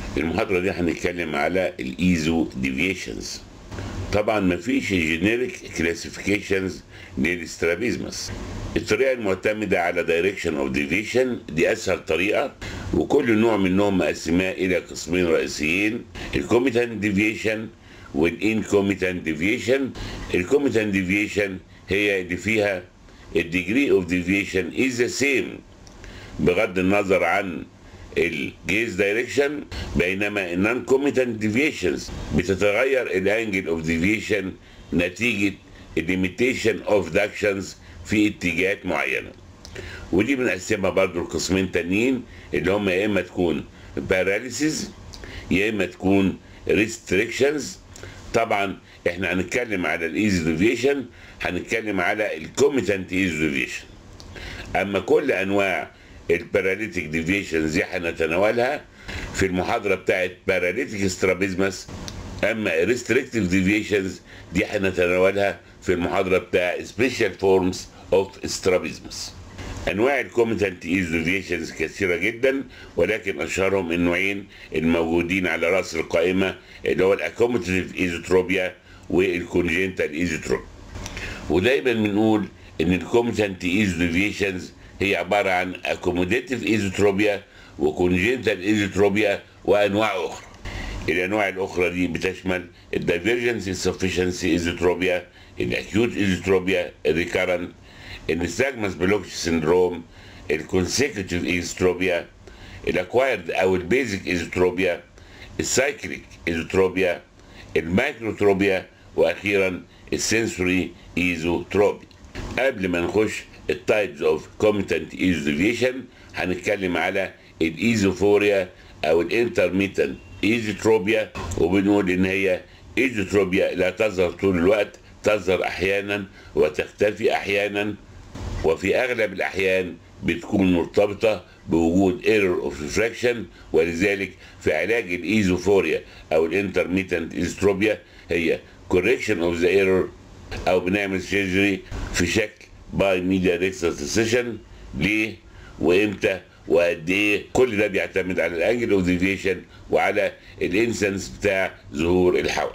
المحاضرة دي هنتكلم على الايزو ديفيشنز طبعا مفيش جينيريك كلاسيفيكيشنز للاسترابيزمس الطريقة المعتمدة على دايركشن اوف ديفيشن دي اسهل طريقة وكل نوع منهم مقسماه الى قسمين رئيسيين الكوميتان ديفيشن والانكوميتان ديفيشن الكوميتان ديفيشن هي اللي فيها الديجري اوف ديفيشن از ذا سيم بغض النظر عن الجيز دايركشن بينما النون كوميتان ديفيشنز بتتغير الانجل اوف ديفيشن نتيجه الليميتيشن اوف داكشنز في اتجاهات معينه ودي بنقسمها برضو لقسمين تانيين اللي هم يا اما تكون باراليسيز يا اما تكون ريستريكشنز طبعا احنا هنتكلم على الايزي ديفيشن هنتكلم على الكوميتانت ايزي ديفيشن اما كل انواع الباراليتيك ديفيشنز دي هنتناولها في المحاضره بتاعت باراليتيك سترابيزمس اما ريستريكتيف ديفيشنز دي هنتناولها في المحاضره بتاع سبيشال فورمز اوف سترابيزمس انواع الكوميتانت ايز ديفيشنز كثيره جدا ولكن اشهرهم النوعين الموجودين على راس القائمه اللي هو الاكوميتيف ايزوتروبيا والكونجنتال ايزوتروبيا ودايما بنقول ان الكوميتانت ايز ديفيشنز هي عباره عن اكوموديتيف ايزوتروبيا وكونجنتال ايزوتروبيا وانواع اخرى الانواع الاخرى دي بتشمل الدايفرجنس انسفشنسي ايزوتروبيا الاكيوت ايزوتروبيا الريكارنت النستاجمس بلوكش سندروم الكونسيكتيف ايزوتروبيا الاكوايرد او البيزك ايزوتروبيا السايكليك ايزوتروبيا المايكروتروبيا واخيرا السنسوري ايزوتروبيا قبل ما نخش التايبز اوف كوميتنت ايزو ديفيشن هنتكلم على الايزوفوريا او الانترميتنت ايزوتروبيا وبنقول ان هي ايزوتروبيا لا تظهر طول الوقت تظهر احيانا وتختفي احيانا وفي اغلب الاحيان بتكون مرتبطة بوجود ايرور اوف ريفراكشن ولذلك في علاج الايزوفوريا او الانترميتنت ايزوتروبيا هي correction اوف ذا ايرور او بنعمل سيرجري في شكل باي ميديا ريكسسيشن ليه وامتى وقد ايه كل ده بيعتمد على الانجل اوف ديفيشن وعلى الانسنس بتاع ظهور الحول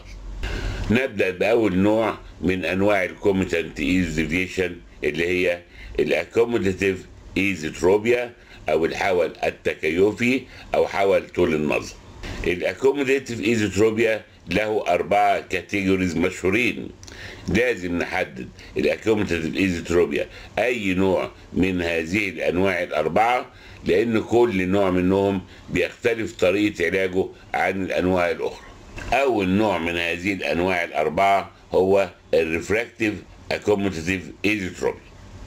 نبدا باول نوع من انواع الكوميتنت ايز ديفيشن اللي هي الاكوموديتيف ايزوتروبيا او الحول التكيفي او حول طول النظر الاكوموديتيف ايزوتروبيا له أربعة كاتيجوريز مشهورين لازم نحدد الاكوميتيف ايزوتروبيا أي نوع من هذه الأنواع الأربعة لأن كل نوع منهم بيختلف طريقة علاجه عن الأنواع الأخرى أول نوع من هذه الأنواع الأربعة هو الريفراكتيف اكوميتيف ايزوتروبيا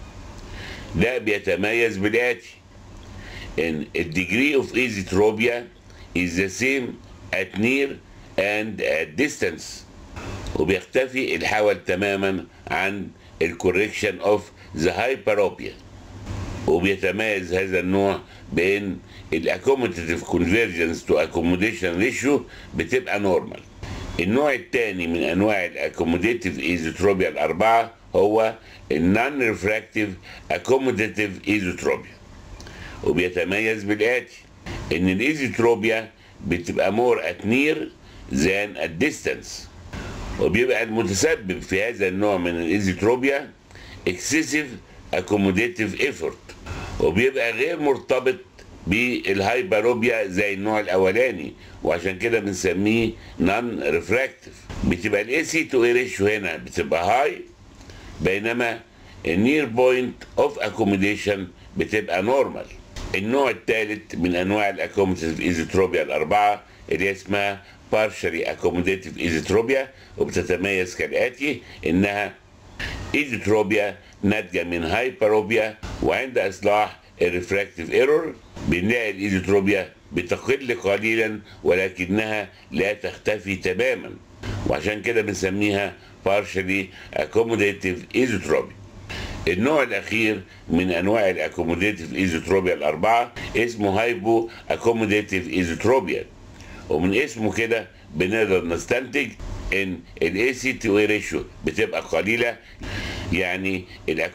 ده بيتميز بالآتي ان الديجري اوف ايزوتروبيا is the same at near and at distance وبيختفي الحول تماما عن الكوريكشن اوف ذا هايبروبيا وبيتميز هذا النوع بان الاكوموديتيف كونفرجنس تو اكوموديشن ريشيو بتبقى نورمال النوع الثاني من انواع الاكوموديتيف ايزوتروبيا الاربعه هو النون ريفراكتيف اكوموديتيف ايزوتروبيا وبيتميز بالاتي ان الايزوتروبيا بتبقى مور ات نير ذان ات ديستانس وبيبقى المتسبب في هذا النوع من الايزوتروبيا اكسسيف اكوموديتيف ايفورت وبيبقى غير مرتبط بالهايبروبيا زي النوع الاولاني وعشان كده بنسميه نون ريفراكتيف بتبقى الاي سي تو اي ريشيو هنا بتبقى هاي بينما النير بوينت اوف اكوموديشن بتبقى نورمال النوع الثالث من انواع الاكوموديتيف ايزوتروبيا الاربعه اللي هي اسمها partially accommodative ايزوتروبيا وبتتميز كالاتي انها ايزوتروبيا ناتجه من هايبروبيا وعند اصلاح الريفراكتيف ايرور بنلاقي الايزوتروبيا بتقل قليلا ولكنها لا تختفي تماما وعشان كده بنسميها partially accommodative ايزوتروبيا النوع الاخير من انواع الاكوموديتيف ايزوتروبيا الاربعه اسمه هايبو اكوموديتيف ايزوتروبيا ومن اسمه كده بنقدر نستنتج ان الاي سي تو اي ريشيو بتبقى قليله يعني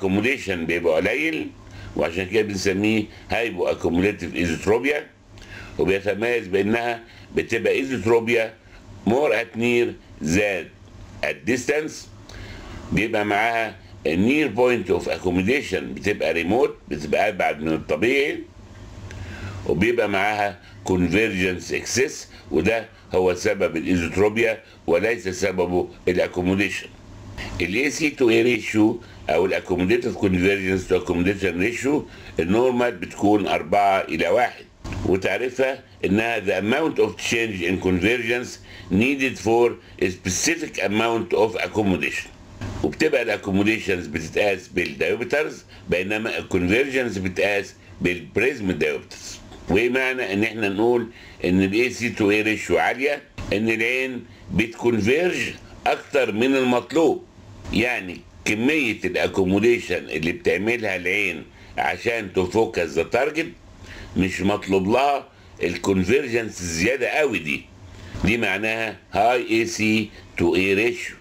الاكوموديشن بيبقى قليل وعشان كده بنسميه هايبو اكوموليتيف ايزوتروبيا وبيتميز بانها بتبقى ايزوتروبيا مور ات نير ذات ات ديستانس بيبقى معاها النير بوينت اوف اكوموديشن بتبقى ريموت بتبقى ابعد من الطبيعي وبيبقى معاها كونفرجنس اكسس وده هو سبب الايزوتروبيا وليس سببه الاكوموديشن الاي سي تو اي ريشيو او الاكوموديتيف كونفرجنس تو اكوموديشن ريشيو النورمال بتكون 4 الى 1 وتعرفها انها the amount of change in convergence needed for a specific amount of accommodation وبتبقى الاكوموديشنز بتتقاس بالدايوبترز بينما الكونفرجنس بتتقاس بالبريزم دايوبترز وايه معنى ان احنا نقول ان الاي سي تو اي ريشيو عاليه ان العين بتكونفيرج اكتر من المطلوب يعني كميه الاكوموديشن اللي بتعملها العين عشان تفوكس ذا تارجت مش مطلوب لها الكونفرجنس الزياده قوي دي دي معناها هاي اي سي تو اي ريشيو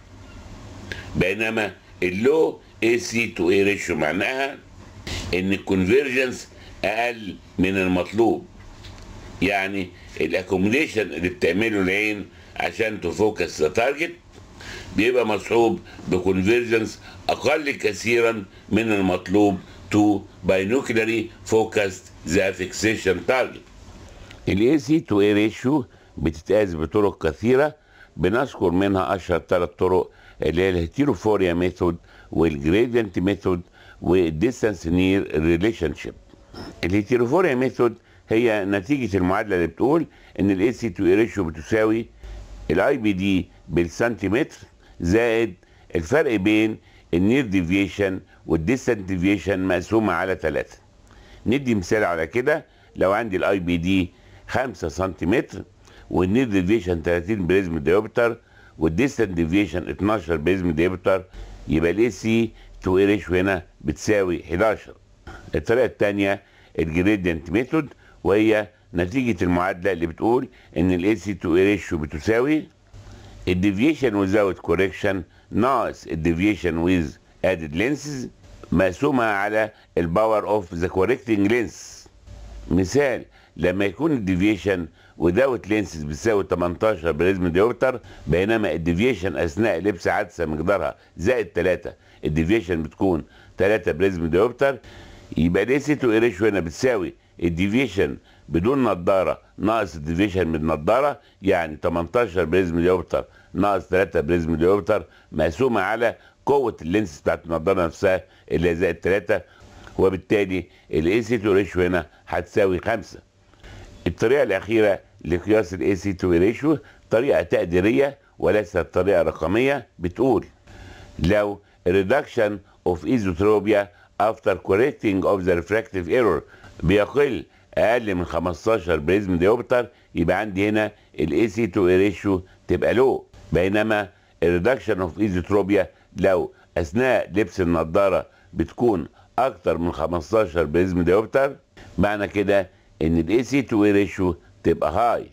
بينما اللو اي سي تو اي ريشيو معناها ان الكونفرجنس اقل من المطلوب يعني الاكوموديشن اللي بتعمله العين عشان تفوكس ذا تارجت بيبقى مصحوب بكونفرجنس اقل كثيرا من المطلوب تو باينوكلاري فوكسد ذا فيكسيشن تارجت الاي سي تو اي ريشيو بتتقاس بطرق كثيره بنذكر منها اشهر ثلاث طرق اللي هي الهيتيروفوريا ميثود والجريدينت ميثود والديستانس نير ريليشن شيب الهيتيروفوريا ميثود هي نتيجة المعادلة اللي بتقول ان الاي سي تو اي ريشيو بتساوي الاي بي دي بالسنتيمتر زائد الفرق بين النير ديفيشن والديستانت ديفيشن مقسومة على 3 ندي مثال على كده لو عندي الاي بي دي 5 سنتيمتر والنير ديفيشن 30 بريزم ديوبتر والديستانت ديفيشن 12 بريزم ديوبتر يبقى الاي سي تو اي ريشيو هنا بتساوي 11 الطريقة الثانية الجريدينت ميثود وهي نتيجة المعادلة اللي بتقول ان الاي سي تو اي ريشيو بتساوي الديفيشن without كوريكشن ناقص الديفيشن ويز ادد لينسز مقسومة على الباور اوف ذا كوريكتنج لينس مثال لما يكون الديفيشن without لينسز بتساوي 18 بريزم ديوبتر بينما الديفيشن اثناء لبس عدسه مقدارها زائد 3 الديفيشن بتكون 3 بريزم ديوبتر يبقى الاي سي تو اي ريشيو هنا بتساوي الديفيشن بدون نظاره ناقص الديفيشن من النظاره يعني 18 بريزم ديوبتر ناقص 3 بريزم ديوبتر مقسومه على قوه اللينس بتاعت النظاره نفسها اللي هي زائد 3 وبالتالي الاي سي تو ريشيو هنا هتساوي 5 الطريقه الاخيره لقياس الاي سي تو ريشيو طريقه تقديريه وليست طريقه رقميه بتقول لو reduction of esotropia after correcting of the refractive error بيقل اقل من 15 بريزم ديوبتر يبقى عندي هنا الاي سي تو اي ريشيو تبقى لو بينما الريدكشن اوف ايزوتروبيا لو اثناء لبس النضاره بتكون اكتر من 15 بريزم ديوبتر معنى كده ان الاي سي تو اي ريشيو تبقى هاي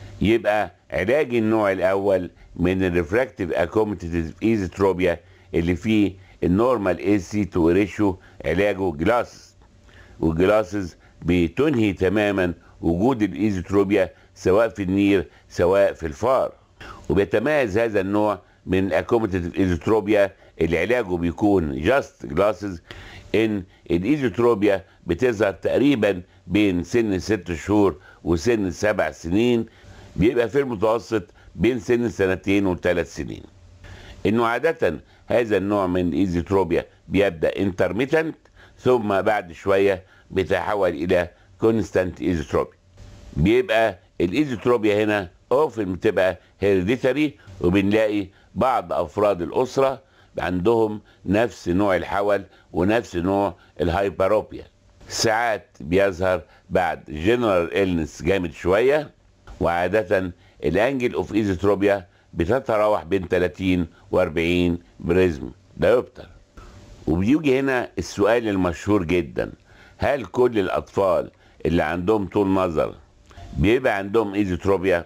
يبقى علاج النوع الاول من الريفراكتيف اكوميتيف ايزوتروبيا اللي فيه النورمال اي سي تو ريشيو علاجه جلاسز والجلاسز بتنهي تماما وجود الايزوتروبيا سواء في النير سواء في الفار وبيتميز هذا النوع من الاكوميتيف ايزوتروبيا اللي علاجه بيكون جاست جلاسز ان الايزوتروبيا بتظهر تقريبا بين سن ست شهور وسن سبع سنين بيبقى في المتوسط بين سن سنتين وثلاث سنين انه عادة هذا النوع من الايزوتروبيا بيبدا انترميتنت ثم بعد شويه بيتحول الى كونستانت ايزوتروبيا بيبقى الايزوتروبيا هنا اوفن بتبقى هيريديتري وبنلاقي بعض افراد الاسره عندهم نفس نوع الحول ونفس نوع الهايبروبيا ساعات بيظهر بعد جنرال إلنس جامد شويه وعاده الانجل اوف ايزوتروبيا بتتراوح بين 30 و40 بريزم دايوبتر وبيجي هنا السؤال المشهور جدا هل كل الاطفال اللي عندهم طول نظر بيبقى عندهم ايزوتروبيا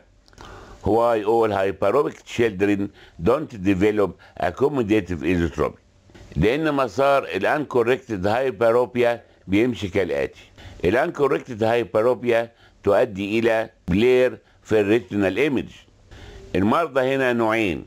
why all hyperopic children don't develop accommodative esotropy لان مسار الانكوركتد هايبروبيا بيمشي كالاتي الانكوركتد هايبروبيا تؤدي الى بلير في الريتينال ايمج المرضى هنا نوعين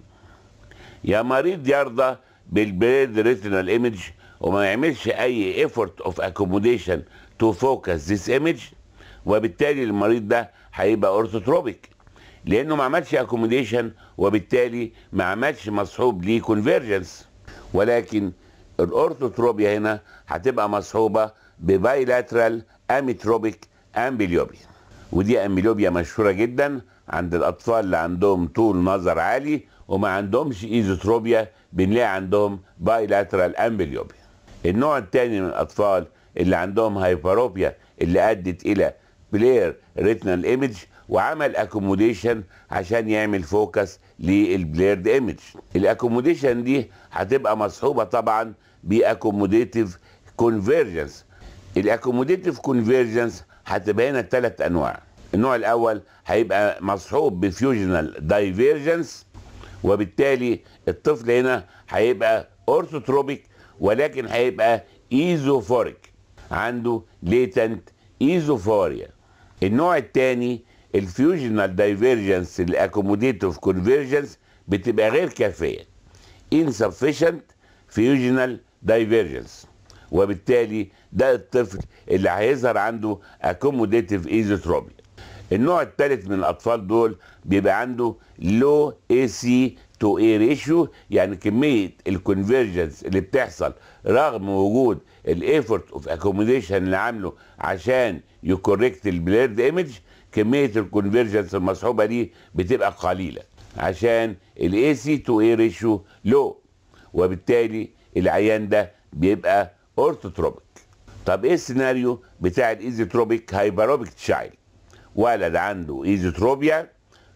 يا مريض يرضى بالبلير ريتينال ايمج وما يعملش اي effort of accommodation to focus this image وبالتالي المريض ده هيبقى اورثوتروبيك لانه ما عملش اكوموديشن وبالتالي ما عملش مصحوب ليه كونفرجنس ولكن الاورثوتروبيا هنا هتبقى مصحوبه ببايلاترال اميتروبيك امبليوبيا ودي امبليوبيا مشهوره جدا عند الاطفال اللي عندهم طول نظر عالي وما عندهمش ايزوتروبيا بنلاقي عندهم بايلاترال امبليوبيا النوع الثاني من الاطفال اللي عندهم هايبروبيا اللي ادت الى بلير ريتنال ايمج وعمل اكوموديشن عشان يعمل فوكس للبليرد ايمج الاكوموديشن دي هتبقى مصحوبه طبعا باكوموديتيف كونفرجنس الاكوموديتيف كونفرجنس هتبقى هنا ثلاث انواع النوع الاول هيبقى مصحوب بفيوجنال دايفيرجنس وبالتالي الطفل هنا هيبقى اورثوتروبيك ولكن هيبقى ايزوفوريك عنده ليتنت ايزوفوريا النوع الثاني الفيوجنال دايفيرجنس الاكوموديتيف كونفرجنس بتبقى غير كافيه insufficient fusional divergence وبالتالي ده الطفل اللي هيظهر عنده accommodative ايزوتروبيا النوع الثالث من الاطفال دول بيبقى عنده low AC to A ratio يعني كميه الكونفرجنس اللي بتحصل رغم وجود الايفورت اوف اكوموديشن اللي عامله عشان يكوركت البليرد ايمج كميه الكونفرجنس المصحوبه دي بتبقى قليله عشان الاي سي تو اي ريشيو لو وبالتالي العيان ده بيبقى اورثوتروبيك طب ايه السيناريو بتاع الايزوتروبيك هايبروبيك تشايلد ولد عنده ايزوتروبيا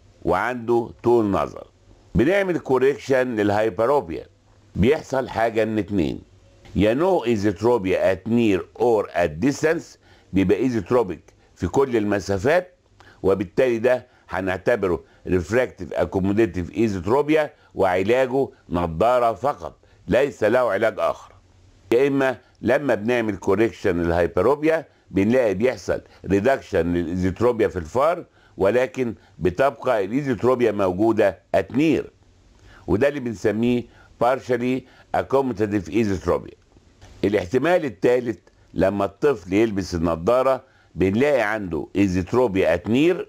وعنده طول نظر بنعمل كوريكشن للهايبروبيا بيحصل حاجه من اتنين يا نو ايزوتروبيا ات نير اور ات ديستانس بيبقى ايزوتروبيك في كل المسافات وبالتالي ده هنعتبره ريفراكتيف اكوموديتيف ايزوتروبيا وعلاجه نظاره فقط ليس له علاج اخر يا اما لما بنعمل كوريكشن للهايبروبيا بنلاقي بيحصل ريدكشن للايزوتروبيا في الفار ولكن بتبقى الايزوتروبيا موجوده اتنير وده اللي بنسميه partially accommodative ايزوتروبيا الاحتمال الثالث لما الطفل يلبس النضاره بنلاقي عنده ايزوتروبيا اتنير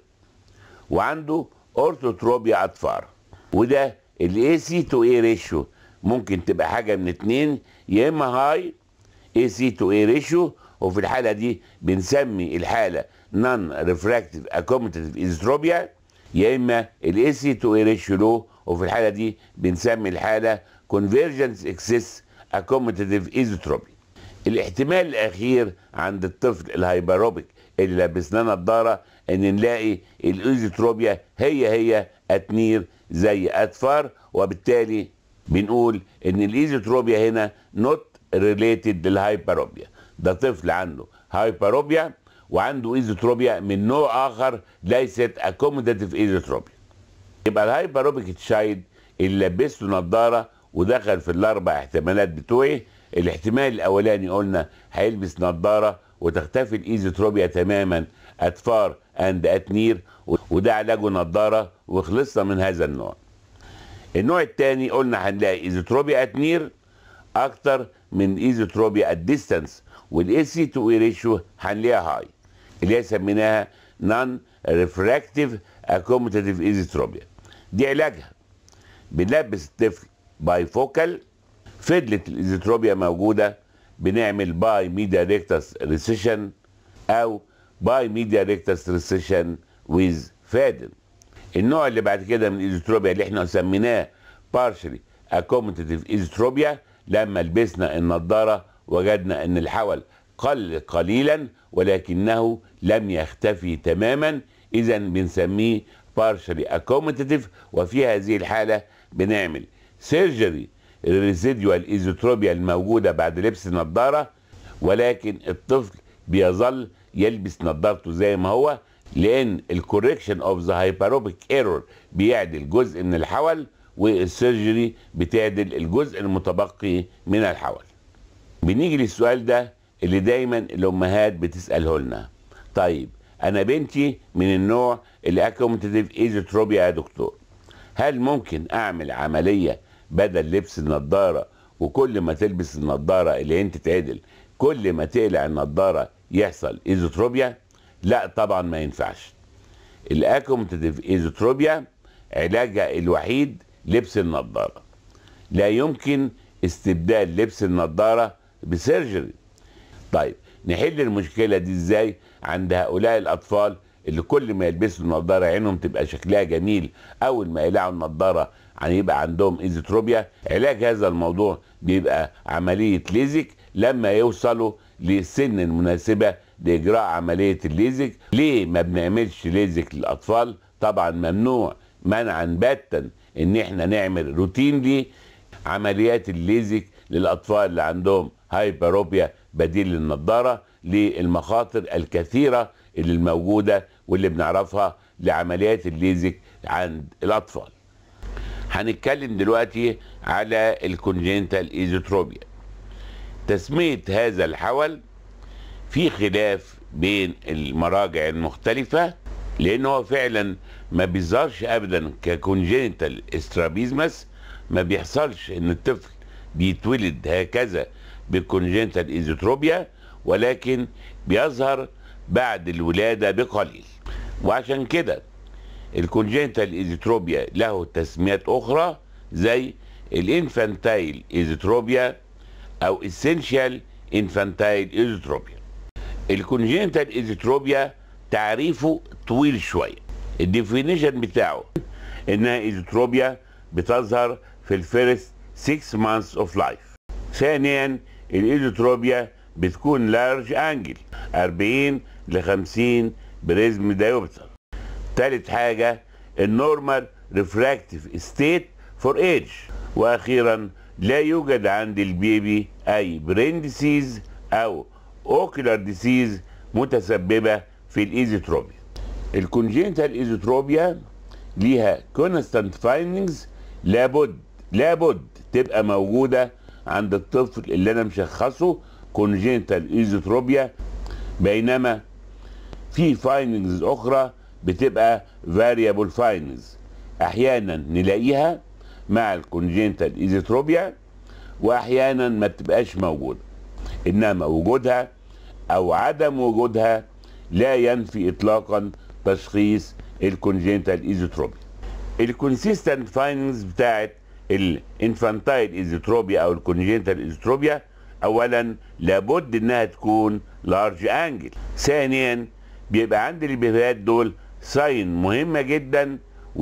وعنده اورثوتروبيا اطفار وده الاي سي تو اي ريشيو ممكن تبقى حاجه من اتنين يا اما هاي اي سي تو اي ريشيو وفي الحاله دي بنسمي الحاله نون ريفراكتيف اكوموتيف ايزوتروبيا يا اما الاي سي تو اي ريشيو لو وفي الحاله دي بنسمي الحاله كونفرجنس اكسس اكوموتيف ايزوتروبيا الاحتمال الاخير عند الطفل الهايبروبيك اللي لابسنا نضاره ان نلاقي الايزوتروبيا هي هي اتنير زي اتفار وبالتالي بنقول ان الايزوتروبيا هنا نوت ريليتد للهايبروبيا ده طفل عنده هايبروبيا وعنده ايزوتروبيا من نوع اخر ليست اكوموداتيف ايزوتروبيا يبقى الهايبروبيك تشايلد اللي لبس له نضاره ودخل في الاربع احتمالات بتوعي الاحتمال الاولاني قلنا هيلبس نضاره وتختفي الايزوتروبيا تماما اتفار اند اتنير وده علاجه نضاره وخلصنا من هذا النوع النوع الثاني قلنا هنلاقي ايزوتروبيا اتنير اكتر من ايزوتروبيا الديستانس والاي سي تو اي ريشيو هنلاقيها هاي اللي هي سميناها نون ريفراكتيف اكوموتيف ايزوتروبيا دي علاجها بنلبس الطفل باي فوكال فضلت الايزوتروبيا موجوده بنعمل باي ميديا ريكتس ريسيشن او باي ميديا ريكتس ريسيشن ويز فادن النوع اللي بعد كده من الايزوتروبيا اللي احنا سميناه بارشلي اكوموتيف ايزوتروبيا لما لبسنا النضاره وجدنا ان الحول قل قليلا ولكنه لم يختفي تماما اذا بنسميه بارشلي اكوموتيف وفي هذه الحاله بنعمل سيرجري الريزيديوال ايزوتروبيا الموجوده بعد لبس النضاره ولكن الطفل بيظل يلبس نضارته زي ما هو لان الكوريكشن اوف ذا هايبروبيك ايرور بيعدل جزء من الحول والسيرجري بتعدل الجزء المتبقي من الحول بنيجي للسؤال ده اللي دايما الامهات بتساله لنا طيب انا بنتي من النوع اللي اكومتيف ايزوتروبيا يا دكتور هل ممكن اعمل عمليه بدل لبس النضاره وكل ما تلبس النضاره اللي انت تعدل كل ما تقلع النضاره يحصل ايزوتروبيا لا طبعا ما ينفعش الاكومتيف ايزوتروبيا علاجها الوحيد لبس النضاره لا يمكن استبدال لبس النضاره بسيرجري طيب نحل المشكله دي ازاي عند هؤلاء الاطفال اللي كل ما يلبسوا النضاره عينهم تبقى شكلها جميل اول ما يقلعوا النضاره يعني يبقى عندهم ايزوتروبيا علاج هذا الموضوع بيبقى عمليه ليزك لما يوصلوا للسن المناسبه لاجراء عمليه الليزك ليه ما بنعملش ليزك للاطفال طبعا ممنوع منعا باتا ان احنا نعمل روتينلي عمليات الليزك للاطفال اللي عندهم هايبروبيا بديل للنضاره للمخاطر الكثيره اللي الموجوده واللي بنعرفها لعمليات الليزك عند الاطفال. هنتكلم دلوقتي على الكونجنتال ايزوتروبيا. تسميه هذا الحول في خلاف بين المراجع المختلفه لان هو فعلا ما بيظهرش ابدا ككونجنتال استرابيزمس ما بيحصلش ان الطفل بيتولد هكذا بالكونجنتال ايزوتروبيا ولكن بيظهر بعد الولاده بقليل وعشان كده الكونجنتال ايزوتروبيا له تسميات اخرى زي الانفانتايل ايزوتروبيا او اسينشال انفانتايل ايزوتروبيا الكونجنتال ايزوتروبيا تعريفه طويل شويه الديفينيشن بتاعه انها ايزوتروبيا بتظهر في الفيرست 6 مانثs اوف لايف ثانيا الايزوتروبيا بتكون لارج انجل 40 ل 50 بريزم دايوبتر ثالث حاجه النورمال ريفراكتيف ستيت فور ايج واخيرا لا يوجد عند البيبي اي برين ديسيز او اوكيلار ديسيز متسببه في الايزوتروبيا الكونجنتال ايزوتروبيا ليها كونستانت فايندنجز لابد لابد تبقى موجوده عند الطفل اللي انا مشخصه كونجنتال ايزوتروبيا بينما في فايندنجز اخرى بتبقى فاريبل فايندنجز احيانا نلاقيها مع الكونجنتال ايزوتروبيا واحيانا ما بتبقاش موجوده انما وجودها او عدم وجودها لا ينفي اطلاقا تشخيص الكونجنتال ايزوتروبيا الكونسيستنت فايندنجز بتاعت الانفانتايل ايزوتروبيا او الكونجنتال ايزوتروبيا اولا لابد انها تكون لارج انجل ثانيا بيبقى عند البيبيات دول ساين مهمه جدا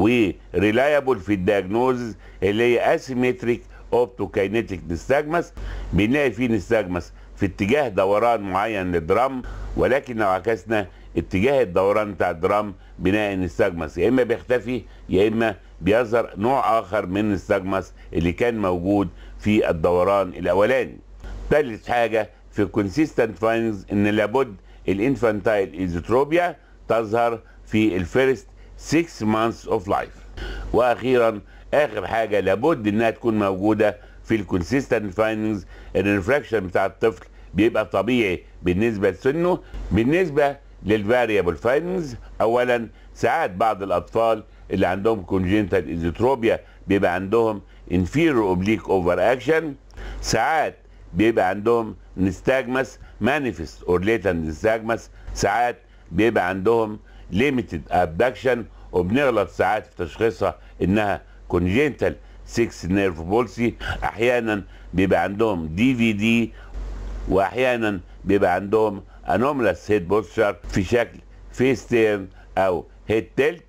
وريلايبل في الدياجنوز اللي هي اسيمتريك اوبتوكاينيتيك نستاجمس بنلاقي فيه نستاجمس في اتجاه دوران معين للدرام ولكن لو عكسنا اتجاه الدوران بتاع الدرام بنلاقي نستاجمس يا اما بيختفي يا اما بيظهر نوع اخر من النستاجمس اللي كان موجود في الدوران الاولاني ثالث حاجه في كونسيستنت فاينز ان لابد الانفانتايل ايزوتروبيا تظهر في الفيرست 6 مانثs اوف لايف واخيرا اخر حاجه لابد انها تكون موجوده في الكونسيستنت فايندنجز الريفراكشن بتاع الطفل بيبقى طبيعي بالنسبه لسنه بالنسبه للفاريبل فايندنجز اولا ساعات بعض الاطفال اللي عندهم كونجنتال ايزوتروبيا بيبقى عندهم انفيرو اوبليك اوفر اكشن ساعات بيبقى عندهم نستاجمس مانيفست اور ليتن نستاجمس ساعات بيبقى عندهم ليميتد ابدكشن وبنغلط ساعات في تشخيصها انها كونجنتال 6 نيرف بولسي احيانا بيبقى عندهم دي في دي واحيانا بيبقى عندهم انوملاس هيد بوستشر في شكل فيس تيرن او هيد تيلت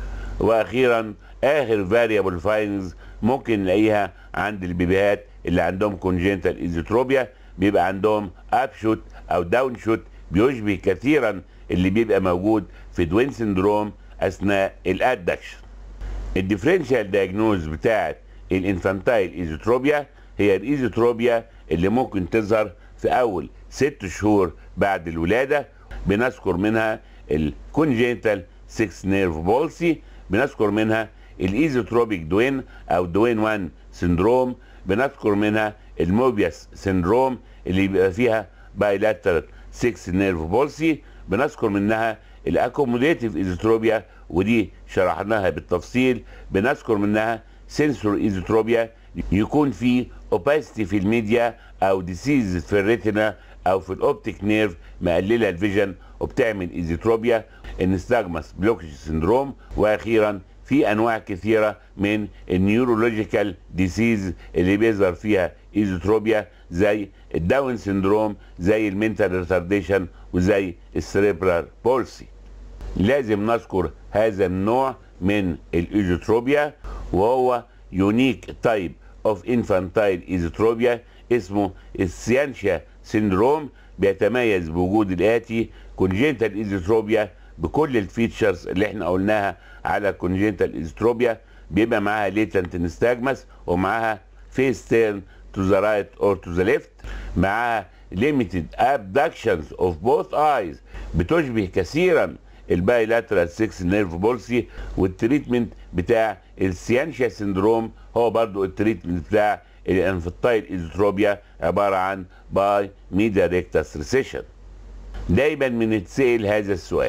واخيرا اخر فاريبل فاينز ممكن نلاقيها عند البيبيهات اللي عندهم كونجنتال ايزوتروبيا بيبقى عندهم اب شوت او داون شوت بيشبه كثيرا اللي بيبقى موجود في دوين سندروم اثناء الادكشن الديفرنشال دايجنوز بتاعت الانفانتايل ايزوتروبيا هي الايزوتروبيا اللي ممكن تظهر في اول ست شهور بعد الولاده بنذكر منها الكونجنتال 6 نيرف بولسي بنذكر منها الايزوتروبيك دوين او دوين 1 سندروم بنذكر منها الموبياس سندروم اللي بيبقى فيها بايلاترال 6 نيرف بولسي بنذكر منها الاكوموديتيف ايزوتروبيا ودي شرحناها بالتفصيل بنذكر منها سنسور ايزوتروبيا يكون في اوباسيتي في الميديا او ديسيز في الريتنا او في الاوبتيك نيرف مقلله الفيجن وبتعمل ايزوتروبيا النستاجماس بلوكج سندروم واخيرا في انواع كثيره من النيورولوجيكال ديسيز اللي بيظهر فيها ايزوتروبيا زي الداون سندروم زي المنتال ريتارديشن وزي السريبرال بولسي لازم نذكر هذا النوع من الايزوتروبيا وهو يونيك تايب اوف انفانتايل ايزوتروبيا اسمه السيانشيا سندروم بيتميز بوجود الاتي كونجنتال ايزوتروبيا بكل الفيتشرز اللي احنا قلناها على كونجنتال ايزوتروبيا بيبقى معاها ليتنت نستاجمس ومعاها فيس تيرن to the right or to the left معاها limited abductions of both eyes بتشبه كثيرا البايلاترال 6 نيرف بولسي والتريتمنت بتاع السيانشيا سندروم هو برضو التريتمنت بتاع الانفطايل ايزوتروبيا عباره عن باي ميديا ريكتاس ريسيشن دايما بنتسال هذا السؤال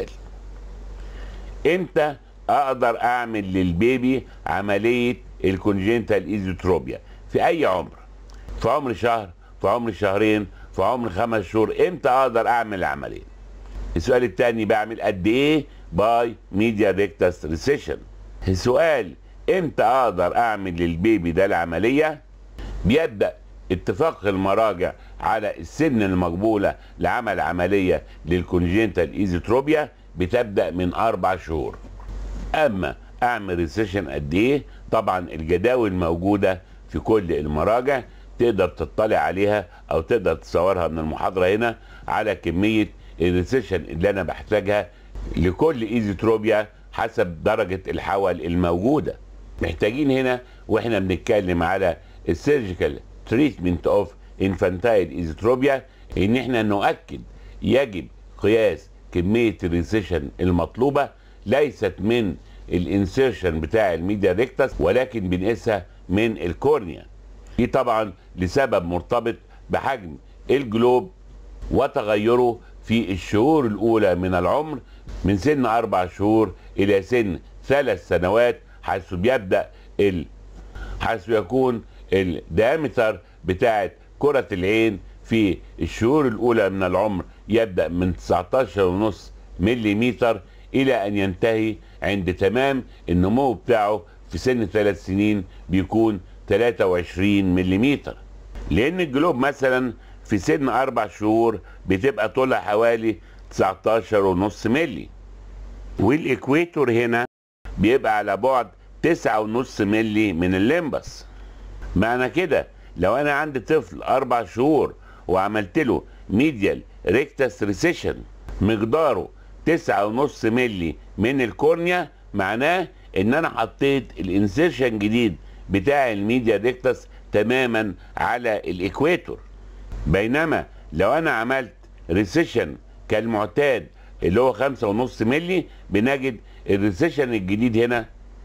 امتى اقدر اعمل للبيبي عمليه الكونجنتال ايزوتروبيا في اي عمر في عمر شهر في عمر شهرين في عمر خمس شهور امتى اقدر اعمل العمليه السؤال الثاني بعمل قد ايه باي ميديا ريكتاس ريسيشن السؤال امتى اقدر اعمل للبيبي ده العمليه بيبدا اتفاق المراجع على السن المقبولة لعمل عملية للكونجنتال ايزوتروبيا بتبدأ من أربع شهور أما أعمل ريسيشن قد إيه طبعا الجداول موجودة في كل المراجع تقدر تطلع عليها أو تقدر تصورها من المحاضرة هنا على كمية الريسيشن اللي أنا بحتاجها لكل ايزوتروبيا حسب درجة الحول الموجودة محتاجين هنا واحنا بنتكلم على السيرجيكال تريتمنت اوف انفانتايل ايزوتروبيا ان احنا نؤكد يجب قياس كميه الريسيشن المطلوبه ليست من الانسيرشن بتاع الميديا ريكتس ولكن بنقيسها من الكورنيا دي طبعا لسبب مرتبط بحجم الجلوب وتغيره في الشهور الاولى من العمر من سن اربع شهور الى سن ثلاث سنوات حيث بيبدا ال حيث يكون الديامتر بتاعت كرة العين في الشهور الأولى من العمر يبدأ من 19.5 مليمتر إلى أن ينتهي عند تمام النمو بتاعه في سن ثلاث سنين بيكون 23 مليمتر لأن الجلوب مثلا في سن أربع شهور بتبقى طولها حوالي 19.5 ملي والإكويتور هنا بيبقى على بعد 9.5 ملي من الليمبس معنى كده لو انا عندي طفل اربع شهور وعملت له ميديال ريكتاس ريسيشن مقداره تسعة ونص ملي من الكورنيا معناه ان انا حطيت الانسيرشن جديد بتاع الميديا ريكتاس تماما على الاكويتور بينما لو انا عملت ريسيشن كالمعتاد اللي هو خمسة ونص ملي بنجد الريسيشن الجديد هنا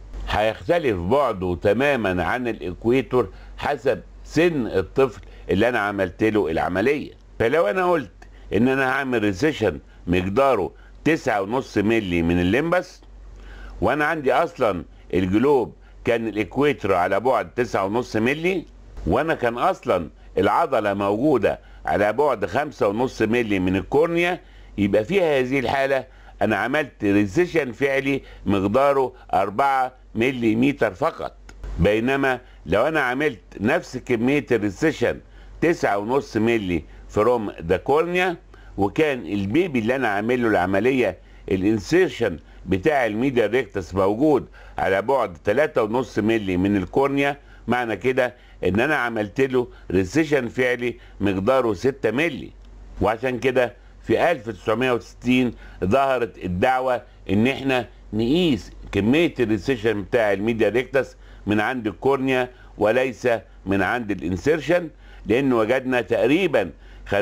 هيختلف بعده تماما عن الاكويتور حسب سن الطفل اللي انا عملت له العمليه فلو انا قلت ان انا هعمل ريسيشن مقداره تسعة ونص ملي من الليمبس وانا عندي اصلا الجلوب كان الاكويتور على بعد تسعة ونص ملي وانا كان اصلا العضلة موجودة على بعد خمسة ونص ملي من الكورنيا يبقى في هذه الحالة انا عملت ريسيشن فعلي مقداره أربعة ملي متر فقط بينما لو انا عملت نفس كمية الريسيشن تسعة ونص ملي فروم ذا كورنيا وكان البيبي اللي انا عامل له العملية الانسيرشن بتاع الميديا ريكتس موجود على بعد تلاتة ونص ملي من الكورنيا معنى كده ان انا عملت له ريسيشن فعلي مقداره 6 ملي وعشان كده في 1960 ظهرت الدعوة ان احنا نقيس كمية الريسيشن بتاع الميديا ريكتس من عند الكورنيا وليس من عند الانسيرشن لان وجدنا تقريبا 50%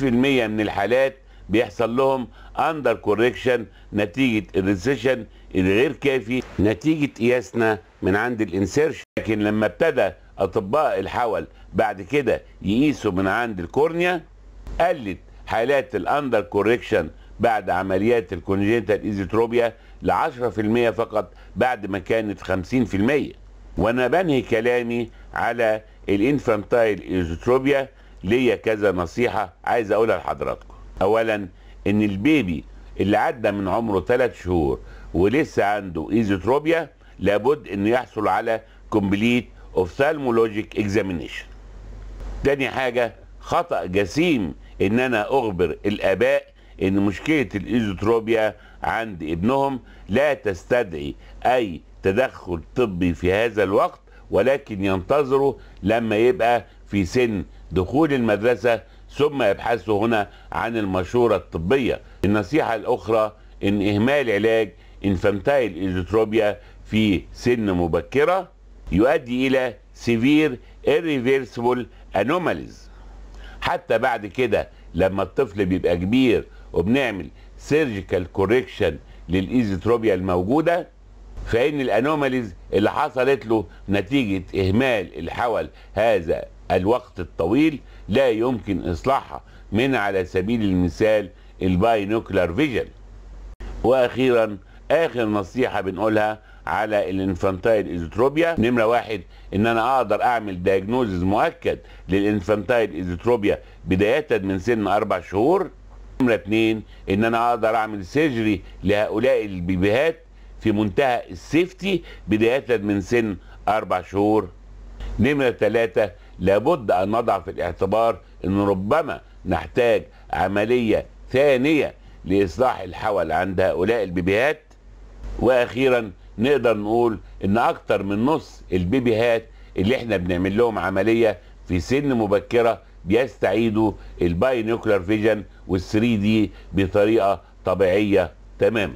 من الحالات بيحصل لهم اندر كوريكشن نتيجة الريسيشن الغير كافي نتيجة قياسنا من عند الانسيرشن لكن لما ابتدى اطباء الحول بعد كده يقيسوا من عند الكورنيا قلت حالات الاندر كوريكشن بعد عمليات الكونجنتال ايزوتروبيا ل 10% فقط بعد ما كانت 50% وانا بنهي كلامي على الانفانتايل ايزوتروبيا ليا كذا نصيحة عايز اقولها لحضراتكم اولا ان البيبي اللي عدى من عمره 3 شهور ولسه عنده ايزوتروبيا لابد انه يحصل على كومبليت اوفثالمولوجيك اكزامينيشن تاني حاجة خطأ جسيم ان انا اخبر الاباء ان مشكلة الايزوتروبيا عند ابنهم لا تستدعي اي تدخل طبي في هذا الوقت ولكن ينتظروا لما يبقى في سن دخول المدرسة ثم يبحثوا هنا عن المشورة الطبية النصيحة الأخرى إن إهمال علاج انفانتايل ايزوتروبيا في سن مبكرة يؤدي إلى سيفير irreversible anomalies حتى بعد كده لما الطفل بيبقى كبير وبنعمل سيرجيكال كوريكشن للايزوتروبيا الموجوده فان الانوماليز اللي حصلت له نتيجه اهمال الحول هذا الوقت الطويل لا يمكن اصلاحها من على سبيل المثال الباينوكلار فيجن واخيرا اخر نصيحه بنقولها على الانفانتايل ايزوتروبيا نمره واحد ان انا اقدر اعمل دايجنوزز مؤكد للانفانتايل ايزوتروبيا بدايه من سن اربع شهور نمره اتنين ان انا اقدر اعمل سيرجري لهؤلاء البيبيهات في منتهى السيفتي بدايه من سن اربع شهور نمره ثلاثه لابد ان نضع في الاعتبار ان ربما نحتاج عمليه ثانيه لاصلاح الحول عند هؤلاء البيبيهات واخيرا نقدر نقول ان اكتر من نص البيبيهات اللي احنا بنعمل لهم عمليه في سن مبكره بيستعيدوا الباينوكلر فيجن وال3 دي بطريقه طبيعيه تماما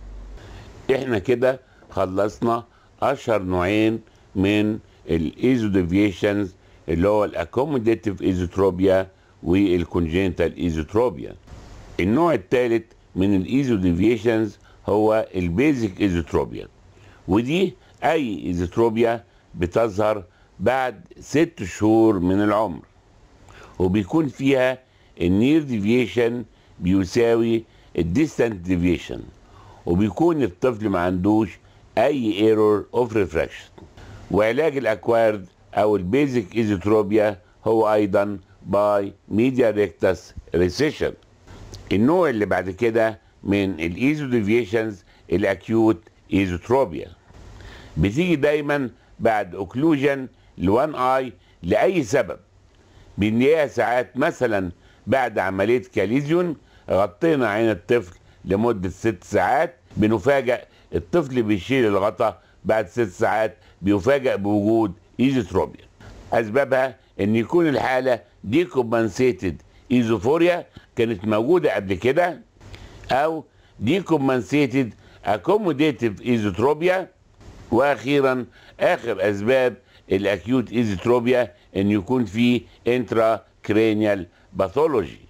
احنا كده خلصنا اشهر نوعين من الايزو ديفيشنز اللي هو الاكوموديتيف ايزوتروبيا والكونجنتال ايزوتروبيا النوع الثالث من الايزو ديفيشنز هو البيزك ايزوتروبيا ودي اي ايزوتروبيا بتظهر بعد ست شهور من العمر وبيكون فيها النير ديفيشن بيساوي الديستانت ديفيشن وبيكون الطفل ما عندوش اي ايرور اوف ريفراكشن وعلاج الاكوارد او البيزك ايزوتروبيا هو ايضا باي ميديا ريكتاس ريسيشن النوع اللي بعد كده من الايزو ديفيشنز الاكيوت ايزوتروبيا بتيجي دايما بعد اوكلوجن لوان اي لاي سبب بنلاقيها ساعات مثلا بعد عمليه كاليزيون غطينا عين الطفل لمده ست ساعات بنفاجئ الطفل بيشيل الغطا بعد ست ساعات بيفاجئ بوجود ايزوتروبيا اسبابها ان يكون الحاله دي كومبنسيتد ايزوفوريا كانت موجوده قبل كده او دي كومبنسيتد اكوموديتيف ايزوتروبيا واخيرا اخر اسباب الاكيوت ايزوتروبيا ان يكون في انترا كرينيال باثولوجي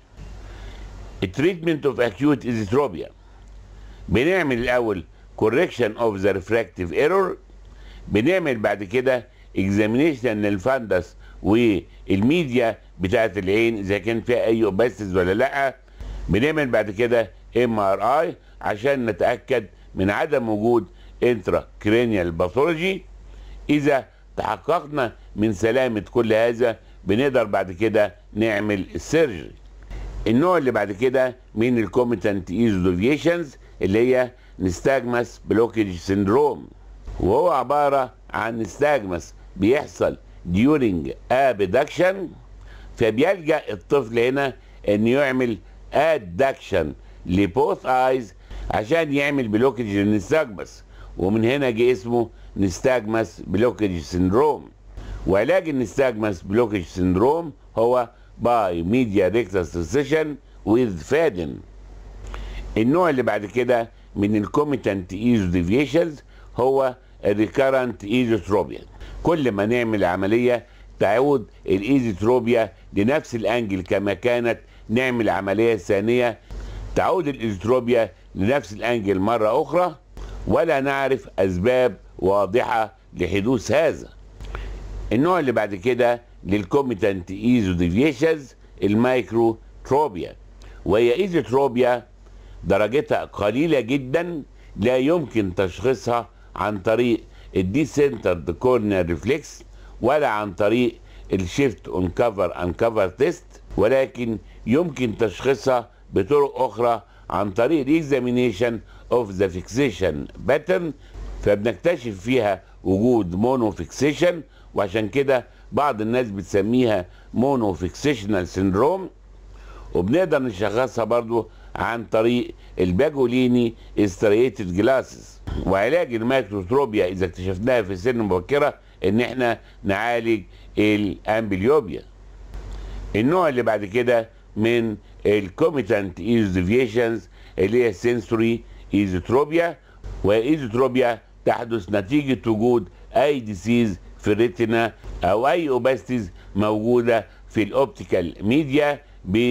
التريتمنت اوف اكيوت ايزوتروبيا بنعمل الاول كوركشن اوف ذا ريفراكتيف ايرور بنعمل بعد كده اكزامينيشن للفندس والميديا بتاعت العين اذا كان فيها اي اوباسيس ولا لا بنعمل بعد كده ام ار اي عشان نتاكد من عدم وجود انترا كرينيال باثولوجي اذا تحققنا من سلامه كل هذا بنقدر بعد كده نعمل السيرجري النوع اللي بعد كده من الكوميتنت ايزو ديفيشنز اللي هي نستاجماس بلوكيج سيندروم وهو عباره عن نستاجماس بيحصل during abduction فبيلجا الطفل هنا انه يعمل ادكشن لبوث ايز عشان يعمل بلوكيج للنستاجماس ومن هنا جه اسمه نستاجماس بلوكيج سيندروم وعلاج النستاجماس بلوكيج سيندروم هو باي ميديا ريكتاس ريسيشن ويز فادن النوع اللي بعد كده من الكوميتنت ايزو ديفيشنز هو الريكارنت ايزوتروبيا كل ما نعمل عمليه تعود الايزوتروبيا لنفس الانجل كما كانت نعمل عمليه ثانيه تعود الايزوتروبيا لنفس الانجل مره اخرى ولا نعرف اسباب واضحه لحدوث هذا النوع اللي بعد كده للكوميتنت ايزو ديفيشنز المايكرو تروبيا وهي ايزوتروبيا درجتها قليلة جدا لا يمكن تشخيصها عن طريق الديسنترد كورنيال ريفلكس ولا عن طريق الشيفت اون كفر ان كفر تيست ولكن يمكن تشخيصها بطرق اخرى عن طريق الاكزامينيشن اوف ذا فيكسيشن باترن فبنكتشف فيها وجود مونو فيكسيشن وعشان كده بعض الناس بتسميها مونو فيكسيشنال سيندروم وبنقدر نشخصها برضو عن طريق الباجوليني استريتد جلاسز وعلاج الميكروتروبيا اذا اكتشفناها في سن مبكره ان احنا نعالج الامبليوبيا النوع اللي بعد كده من الكوميتانت ايز ديفيشنز اللي هي سنسوري ايزوتروبيا وايزوتروبيا تحدث نتيجه وجود اي ديسيز في الريتنا او اي اوباستيز موجوده في الاوبتيكال ميديا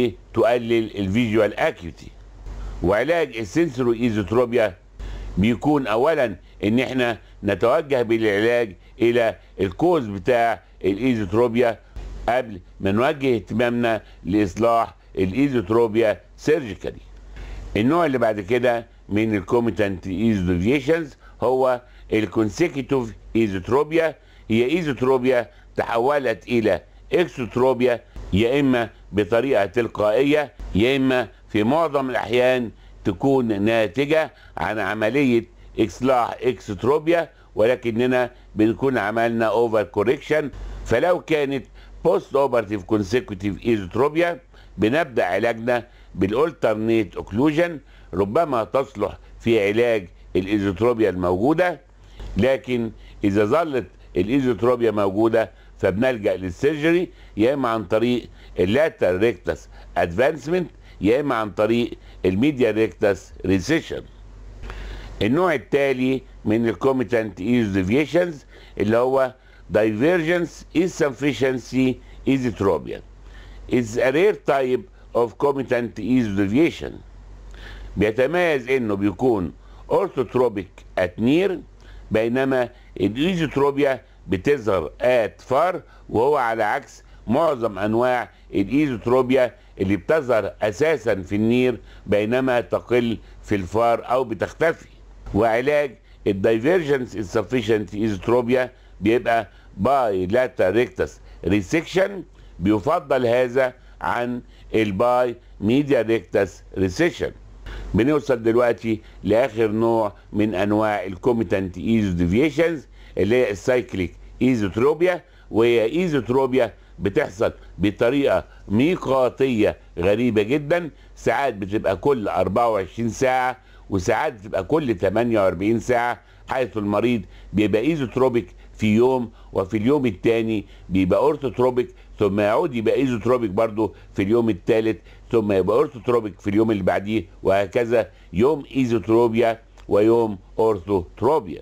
بتقلل الفيجوال اكيوتي وعلاج السنسوري ايزوتروبيا بيكون اولا ان احنا نتوجه بالعلاج الى الكوز بتاع الايزوتروبيا قبل ما نوجه اهتمامنا لاصلاح الايزوتروبيا سيرجيكالي النوع اللي بعد كده من الكوميتانت ايزوديفيشنز هو الكونسيكتيف ايزوتروبيا هي ايزوتروبيا تحولت الى اكسوتروبيا يا اما بطريقه تلقائيه يا اما في معظم الاحيان تكون ناتجه عن عمليه اصلاح اكستروبيا ولكننا بنكون عملنا اوفر كوريكشن فلو كانت بوست اوبرتيف كونسيكوتيف ايزوتروبيا بنبدا علاجنا بالالترنيت اوكلوجن ربما تصلح في علاج الايزوتروبيا الموجوده لكن اذا ظلت الايزوتروبيا موجوده فبنلجا للسيرجري يا اما عن طريق اللاتر ريكتس ادفانسمنت يا اما عن طريق الميديا ريكتس ريسيشن النوع التالي من الكوميتانت ايز ديفيشنز اللي هو divergence insufficiency esotropia is a rare type of commutant ease deviation بيتميز انه بيكون اورثوتروبيك ات نير بينما الايزوتروبيا بتظهر ات فار وهو على عكس معظم انواع الايزوتروبيا اللي بتظهر اساسا في النير بينما تقل في الفار او بتختفي وعلاج الدايفيرجنس insufficient ايزوتروبيا بيبقى باي لاتا ريكتس ريسكشن بيفضل هذا عن الباي ميديا ريكتس ريسيشن بنوصل دلوقتي لاخر نوع من انواع الكوميتانت ايزو ديفيشنز اللي هي السايكليك ايزوتروبيا وهي ايزوتروبيا بتحصل بطريقه ميقاتيه غريبه جدا ساعات بتبقى كل 24 ساعه وساعات بتبقى كل 48 ساعه حيث المريض بيبقى ايزوتروبيك في يوم وفي اليوم الثاني بيبقى اورثوتروبيك ثم يعود يبقى ايزوتروبيك برضه في اليوم الثالث ثم يبقى اورثوتروبيك في اليوم اللي بعديه وهكذا يوم ايزوتروبيا ويوم اورثوتروبيا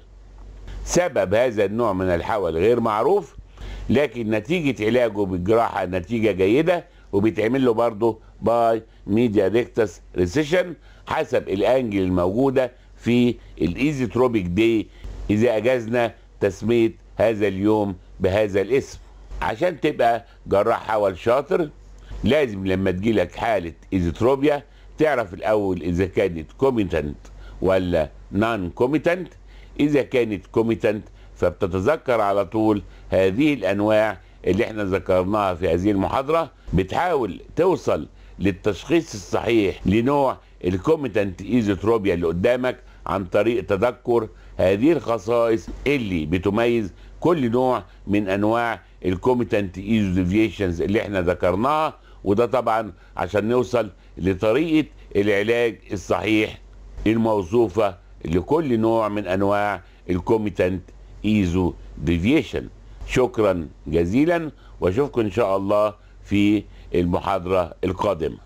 سبب هذا النوع من الحول غير معروف لكن نتيجة علاجه بالجراحة نتيجة جيدة وبيتعمل له برضه باي ميديا ريكتس ريسيشن حسب الانجل الموجودة في الايزوتروبيك دي اذا اجازنا تسمية هذا اليوم بهذا الاسم عشان تبقى جراح حول شاطر لازم لما تجيلك حالة ايزوتروبيا تعرف الاول اذا كانت كوميتنت ولا نون كوميتنت اذا كانت كوميتنت فبتتذكر على طول هذه الانواع اللي احنا ذكرناها في هذه المحاضرة بتحاول توصل للتشخيص الصحيح لنوع الكوميتنت ايزوتروبيا اللي قدامك عن طريق تذكر هذه الخصائص اللي بتميز كل نوع من انواع الكوميتنت ايزو ديفيشنز اللي احنا ذكرناها وده طبعا عشان نوصل لطريقه العلاج الصحيح الموصوفه لكل نوع من انواع الكوميتنت ايزو ديفيشن شكرا جزيلا واشوفكم ان شاء الله في المحاضره القادمه